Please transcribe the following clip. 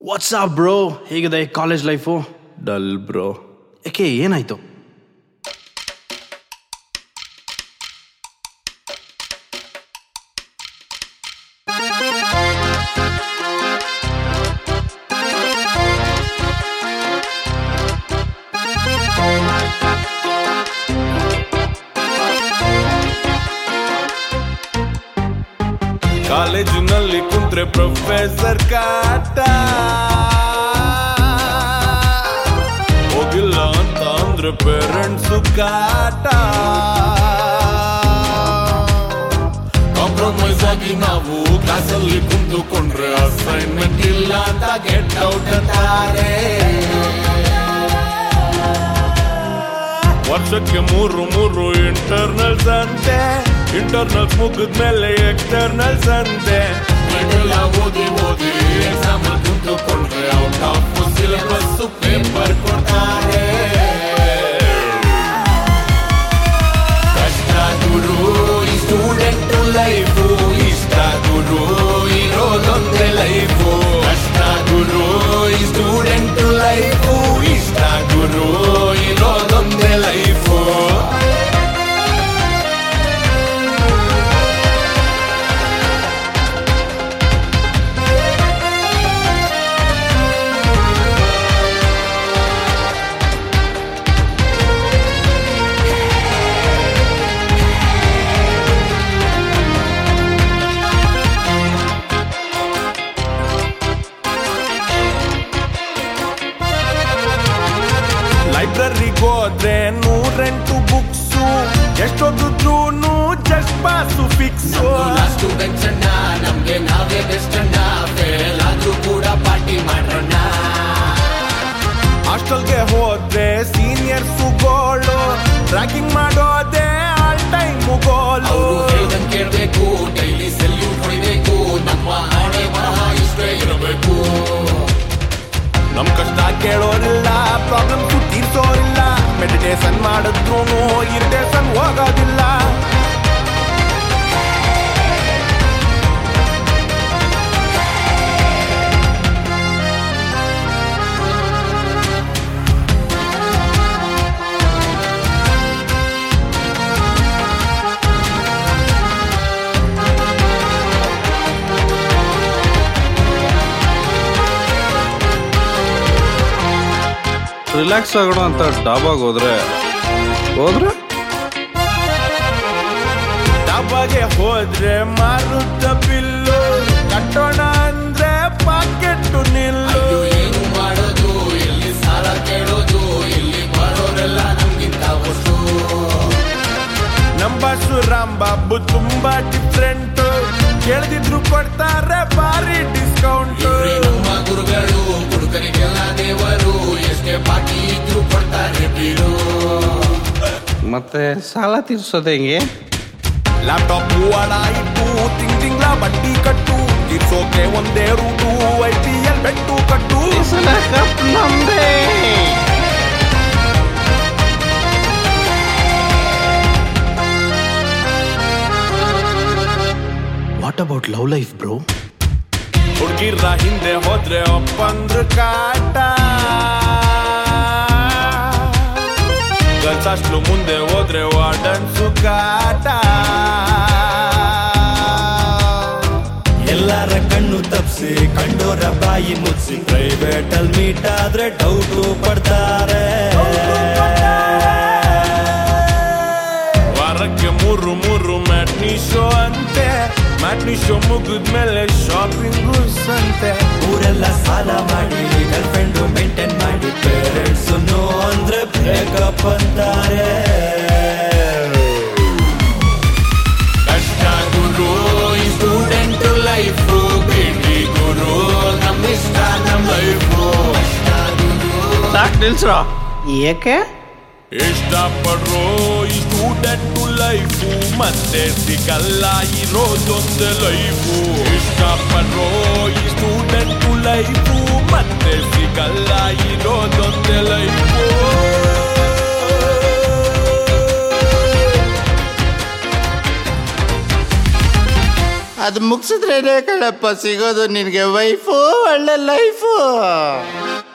WhatsApp bro ಹೇಗಿದೆ college life dull bro ಯಾಕೆ ಏನಾಯ್ತು ಕಾಲೇಜಿನಲ್ಲಿ ಕುಂತ್ರೆ ಪ್ರೊಫೆಸರ್ ಕಾಟ ಹೋಗಿಲ್ಲ ಅಂತ ಅಂದ್ರೆ ಪೇರೆಂಟ್ಸ್ ಕಾಟ ಕಾಂಪ್ರಮೈಸ್ ಆಗಿ ನಾವು ಕ್ಲಾಸಲ್ಲಿ ಕುಂತುಕೊಂಡ್ರೆ ಅಸೈನ್ಮೆಂಟ್ ಇಲ್ಲ ಅಂತ ಗೆಟ್ ಔಟ್ ಅಂತಾರೆ ವರ್ಷಕ್ಕೆ ಮೂರು ಮೂರು ಇಂಟರ್ನಲ್ಸ್ ಅಂತೆ ಇಂಟರ್ನಲ್ಸ್ ಮುಗಿದ್ಮೇಲೆ ಎಕ್ಸ್ಟರ್ನಲ್ಸ್ ಅಂತೆ ಎಲ್ಲ ಓದಿ ಓದಿ ಎಕ್ಸಾಮ್ ಕುಂತುಕೊಂಡ್ರೆ ಔಟ್ ಆಫ್ ಸಿಲೆಬಸ್ ಪೇಪರ್ ಕೊಡ್ತಾರೆ ಕಷ್ಟ ಗುರು ಈ ಸ್ಟೂಡೆಂಟ್ ಲೈಫು ಇಷ್ಟ ಗುರು ಇರೋದೊಂದೇ ಲೈಫು ಕಷ್ಟ ಗುರು ಈ ಸ್ಟೂಡೆಂಟ್ ಲೈಫು ಇಷ್ಟ ಗುರು ಇರೋದೊಂದೇ ಲೈಫು ಲೈಬ್ರರಿಗೆ ಹೋದ್ರೆ ನೂರೆಂಟು ಬುಕ್ಸು ಎಷ್ಟೊತ್ತಿದ್ರು ಜಸ್ಟ್ ಪಾಸು ಫಿಕ್ಸು ಲಾಸ್ಟು ಬೆಂಚಣ್ಣ ನಮ್ಗೆ ನಾವೇ ಬೆಸ್ಟ್ ಅಣ್ಣ ಫೇಲ್ ಆದ್ರೂ ಕೂಡ ಪಾರ್ಟಿ ಮಾಡೋಣ ಹಾಸ್ಟೆಲ್ಗೆ ಹೋದ್ರೆ ಸೀನಿಯರ್ಸು ಗೋಳು ರ್ಯಾಕಿಂಗ್ ಮಾಡೋದೇ ಆಲ್ ಟೈಮ್ ಗೋಲು ಅವ್ರು ಹೇಳ್ದಂಗ್ ಕೇಳ್ಬೇಕು ಡೈಲಿ ಸೆಲ್ಯೂಟ್ ಹೊಡಿಬೇಕು ನಮ್ಮ ಹಣೆ ಬರಹ ಇಷ್ಟೇ ಇರಬೇಕು ನಮ್ ಕಷ್ಟ ಕೇಳೋರಿಲ್ಲ ಪ್ರಾಬ್ಲಮ್ ತೀರ್ಸೋರಿಲ್ಲ ಮೆಡಿಟೇಷನ್ ಮಾಡಿದ್ರು ಇರಿಟೇಷನ್ ಹೋಗೋದಿಲ್ಲ ರಿಲ್ಯಾಕ್ಸ್ ಆಗೋಣ ಅಂತ ಡಾಬಾಗ್ ಹೋದ್ರೆ ಹೋದ್ರೆ ಡಬ್ಬಗೆ ಹೋದ್ರೆ ಮಾರುತ್ತ ಬಿಲ್ಲು ಕಟ್ಟೋಣ ಅಂದ್ರೆ ಪಾಕೆಟ್ ನಿಲ್ಲು ಅಯ್ಯೋ ಏನು ಮಾಡೋದು ಎಲ್ಲಿ ಸಾಲ ಕೇಳೋದು ಇಲ್ಲಿ ಬರೋರೆಲ್ಲ ನಮ್ಗಿಂತ ಹೊಸು ನಮ್ಮ ಬಸ್ಸು ರಾಮ್ ಬಾಬು ತುಂಬಾ ಡಿಫ್ರೆಂಟ್ ಕೇಳ್ದಿದ್ರು ಕೊಡ್ತಾರೆ ಭಾರಿ ಡಿಸ್ಕೌಂಟ್ ಇವ್ರೇ ನಮ್ಮ ಗುರುಗಳು ಹುಡುಗರಿಗೆಲ್ಲ ದೇವರು ಎಷ್ಟೇ ಬಾಕಿ ಇದ್ರು ಕೊಡ್ತಾರೆ ಬೀರು ಮತ್ತೆ ಸಾಲ ತೀರ್ಸೋದು ಹೆಂಗೆ ಲ್ಯಾಪ್ಟಾಪ್ ಅಡ ಇಟ್ಟು ತಿಂಗ್ ತಿಂಗ್ಳ ಬಡ್ಡಿ ಕಟ್ಟು ತೀರ್ಸೋಕೆ ಒಂದೇ route I P L bet ಕಟ್ಟು ನಮ್ದೇ what about love life bro ಹುಡುಗಿರ ಹಿಂದೆ ಹೋದ್ರೆ ಒಪ್ಪಂದ್ರ ಕಾಟ ಗಲ್ಸಷ್ಟು ಮುಂದೆ ಹೋದ್ರೆ ವಾರ್ಡನ್ ಸುಕಾಟ ಎಲ್ಲರ ಕಣ್ಣು ತಪ್ಸಿ ಕಂಡೋರ ಬಾಯಿ ಮುಚ್ಚಿ ಪ್ರೈವೇಟ್ ಅಲ್ಲಿ ಮೀಟ್ ಆದ್ರೆ ಡೌಟು ಪಡ್ತಾರೆ ವಾರಕ್ಕೆ ಮೂರು ಮೂರು ಮ್ಯಾಟ್ನಿ ಶೋ ಅಂತೆ ಮ್ಯಾಟ್ನಿ ಶೋ ಮುಗಿದ್ಮೇಲೆ ಶಾಪಿಂಗು ಸಂತೆ ಊರೆಲ್ಲ ಸಾಲ ಮಾಡಿ ಗರ್ಲ್ ಫ್ರೆಂಡ್ ಮೇಂಟೈನ್ ಮಾಡಿ ಪೇರೆಂಟ್ಸ್ ನೋ ಅಂದ್ರೆ ಬ್ರೇಕಪ್ ಅಂತಾರೆ ಕಷ್ಟ ಗುರು ಈ ಸ್ಟೂಡೆಂಟ್ ಲೈಫು ಬಿಡಿ ಗುರು ನಮ್ ಇಷ್ಟ ನಮ್ ಲೈಫು ಕಷ್ಟ ಗುರು ಸಾಕು ನಿಲ್ಸ್ರೋ ಏಕೆ ಇಷ್ಟಪಡ್ರೋ ಈ ಸ್ಟೂಡೆಂಟ್ ಲೈಫು ಮತ್ತೆ ಸಿಗಲ್ಲ ಇರೋದೊಂದು ಲೈಫು ಇಷ್ಟಪಡ್ರೋ ಈ ಸ್ಟೂಡೆಂಟ್ ಲೈಫು ಮತ್ತೆ ಸಿಗಲ್ಲ ಇರೋದೊಂದು ಲೈಫು ಅದು ಮುಗಿಸಿದ್ರೇನೆ ಕಣಪ್ಪ ಸಿಗೋದು ನಿನಗೆ ವೈಫು ಒಳ್ಳೆ ಲೈಫು